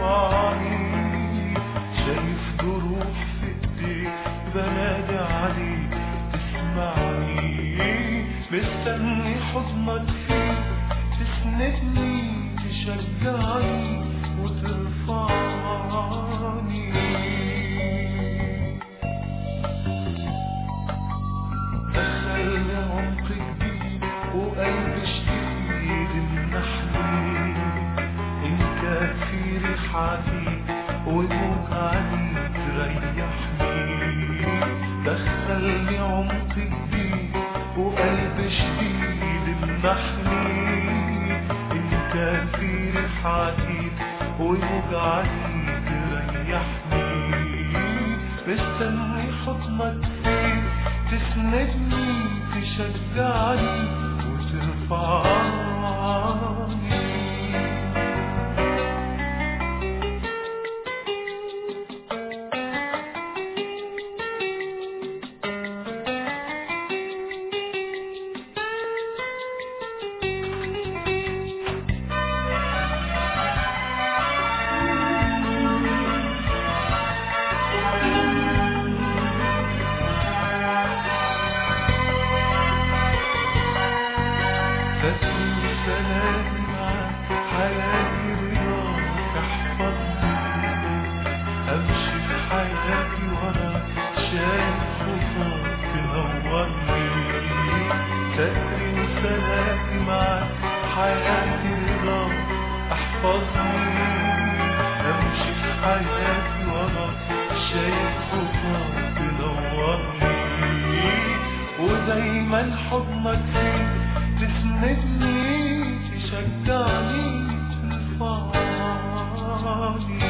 ترفعني شايف جروح في ايديك بنادي عليك تسمعني مستني حضنك فيه تسندني تشجعني وترفعني دخلني عمق جديد وقلب جديد النحلي إن كان في ريحتي وموجعني تريحني دخلني عمق جديد وقلب جديد النحلي إن كان في ريحتي وموجعني تريحني مستني حضنك فيه تسندني تشجعني وترفعني فاتني سلامي معاك حياتي رضاك احفظني امشي في حياتي وانا شايف خطاك تنورني فاتني سلامي معاك حياتي رضاك احفظني امشي في حياتي وانا شايف خطاك تنورني ودايما حضنك فيه تسندني تشجعني ترفعني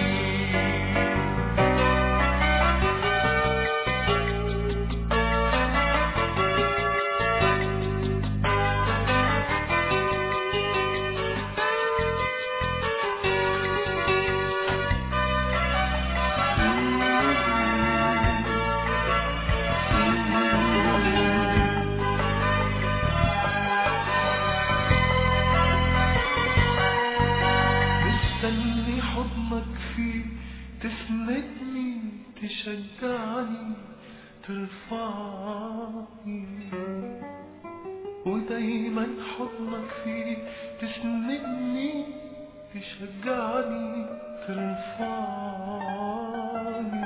مستني حضنك فيه تسندني تشجعني ترفعني ودايما حضنك فيه تسندني تشجعني ترفعني